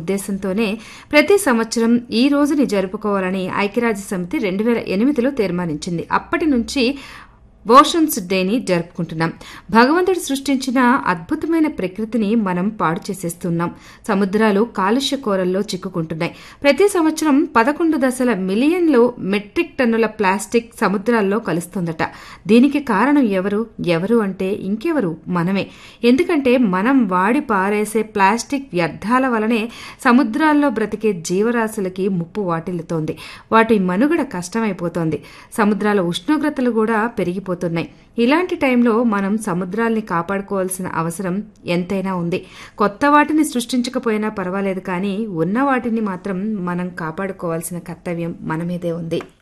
ఉద్దేశంతోనే ప్రతి సంవత్సరం ఈ రోజుని జరుపుకోవాలని ఐక్యరాజ్య సమితి రెండు వేల ఎనిమిదిలో తీర్మానించింది అప్పటి నుంచి ఓషన్స్ డేని జరుపుకుంటున్నాం భగవంతుడు సృష్టించిన అద్భుతమైన ప్రకృతిని మనం పాడు చేసేస్తున్నాం సముద్రాలు కాలుష్య కోరల్లో చిక్కుకుంటున్నాయి ప్రతి సంవత్సరం పదకొండు దశల మిలియన్లు మెట్రిక్ టన్నుల ప్లాస్టిక్ సముద్రాల్లో కలుస్తుందట దీనికి కారణం ఎవరు ఎవరు అంటే ఇంకెవరు మనమే ఎందుకంటే మనం వాడి పారేసే ప్లాస్టిక్ వ్యర్థాల వలనే సముద్రాల్లో బ్రతికే జీవరాశులకి ముప్పు వాటిల్లుతోంది వాటి మనుగడ కష్టమైపోతోంది సముద్రాల ఉష్ణోగ్రతలు కూడా పెరిగిపోతున్నాయి ఇలాంటి టైంలో మనం సముద్రాల్ని కాపాడుకోవాల్సిన అవసరం ఎంతైనా ఉంది కొత్త వాటిని సృష్టించకపోయినా పర్వాలేదు కానీ ఉన్న వాటిని మాత్రం మనం కాపాడుకోవాల్సిన కర్తవ్యం మన మీదే ఉంది